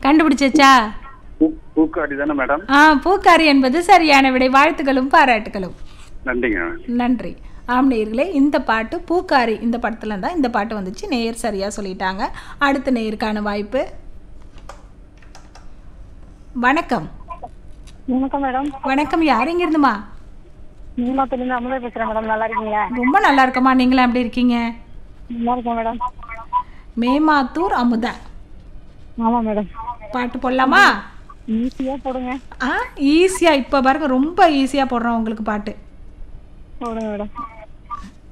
கண்டுபிடிச்சச்சா பூ- பூக்காடி தானே மேடம் ஆ பூக்காரி என்பது சரியான விடை வாழ்த்துக்களும் பாராட்டுகளும் நன்றிங்க நன்றி ஆம் நேயர்களே இந்த பாட்டு பூக்காரி இந்த படத்துல தான் இந்த பாட்டு வந்துச்சு நேயர் சரியா சொல்லிட்டாங்க அடுத்த நேயருக்கான வாய்ப்பு வணக்கம் வணக்கம் மேடம் வணக்கம் யார் எங்க இருந்துமா நீமாத்திலிருந்து அமுதா பேசுறேன் மேடம் நல்லா இருக்கீங்களா ரொம்ப நல்லா இருக்கமா நீங்களும் எப்படி இருக்கீங்க நல்லா இருக்கேன் மேடம் மேமாத்தூர் அமுதா ஆமா மேடம் பாட்டு போடலாமா ஈஸியா போடுங்க ஆ ஈஸியா இப்போ பாருங்க ரொம்ப ஈஸியா போடுறோம் உங்களுக்கு பாட்டு போடுங்க மேடம்